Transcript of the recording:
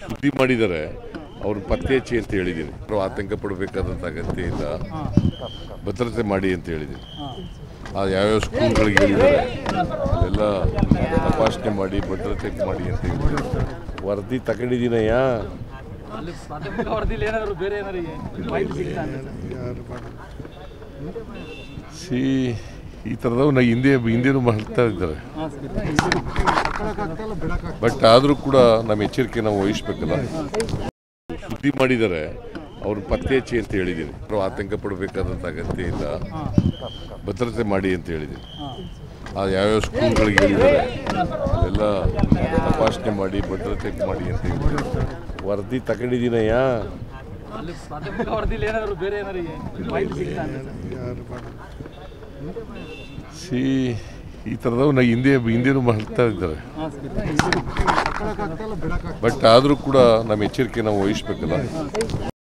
ಸುದ್ದಿ ಮಾಡಿದ್ದಾರೆ ಅವ್ರು ಪತ್ತೆ ಹಚ್ಚಿ ಅಂತ ಹೇಳಿದ್ದೀನಿ ಅವ್ರು ಆತಂಕ ಪಡಬೇಕಾದಂಥ ಅಗತ್ಯ ಇಲ್ಲ ಭದ್ರತೆ ಮಾಡಿ ಅಂತ ಹೇಳಿದ್ದೀನಿ ಆ ಯಾವ್ಯಾವ ಸ್ಕೂಲ್ಗಳಿಗೆ ಹೇಳಿದ್ದಾರೆ ಅಲ್ಲೆಲ್ಲ ತಪಾಸಣೆ ಮಾಡಿ ಭದ್ರತೆ ಮಾಡಿ ಅಂತ ಹೇಳಿದ್ದಾರೆ ವರದಿ ತಗೊಂಡಿದ್ದೀನಯ್ಯ ಅಲ್ಲಿ ಪ್ರಾಥಮಿಕ ವರದಿಯಲ್ಲಿ ಏನಾದ್ರು ಬೇರೆ ಏನಾದ್ರು ಮಾಹಿತಿ ಸಿಗ್ತಾ ಅಂತ ಸಿ ಈ ಥರದವು ನಾ ಹಿಂದೆ ಹಿಂದೆನೂ ಮಾಡ್ತಾ ಇದ್ದಾರೆ ಹಾಂ ಸರ್ ಬಟ್ ಆದರೂ ಕೂಡ ನಮ್ಮ ಎಚ್ಚರಿಕೆ ನಾವು ವಹಿಸ್ಬೇಕಲ್ಲ ಸುದ್ದಿ ಮಾಡಿದ್ದಾರೆ ಅವ್ರು ಪತ್ತೆ ಹಚ್ಚಿ ಅಂತ ಹೇಳಿದ್ದೀನಿ ಅವ್ರು ಆತಂಕ ಪಡಬೇಕಾದಂಥ ಅಗತ್ಯ ಇಲ್ಲ ಭದ್ರತೆ ಮಾಡಿ ಅಂತ ಹೇಳಿದ್ದೀನಿ ಆ ಯಾವ್ಯಾವ ಸ್ಕೂಲ್ಗಳಿಗೆ ಹೇಳಿದ್ದಾರೆ ಅಲ್ಲೆಲ್ಲ ತಪಾಸಣೆ ಮಾಡಿ ಭದ್ರತೆ ಮಾಡಿ ಅಂತ ಹೇಳಿದ್ದಾರೆ ವರದಿ ತಗೊಂಡಿದ್ದೀನಯ್ಯ ಅಲ್ಲಿ ಪ್ರಾಥಮಿಕ ವರದಿಯಲ್ಲಿ ಏನಾದ್ರು ಬೇರೆ ಏನಾದ್ರು ಮಾಹಿತಿ ಸಿಗ್ತಾ ಅಂತ ಸಿ ಈ ಥರದವು ನಾ ಹಿಂದೆ ಹಿಂದೆನೂ ಮಾಡ್ತಾ ಇದ್ದಾರೆ ಹಾಂ ಸರ್ ಬಟ್ ಆದರೂ ಕೂಡ ನಮ್ಮ ಎಚ್ಚರಿಕೆ ನಾವು ವಹಿಸ್ಬೇಕಲ್ಲ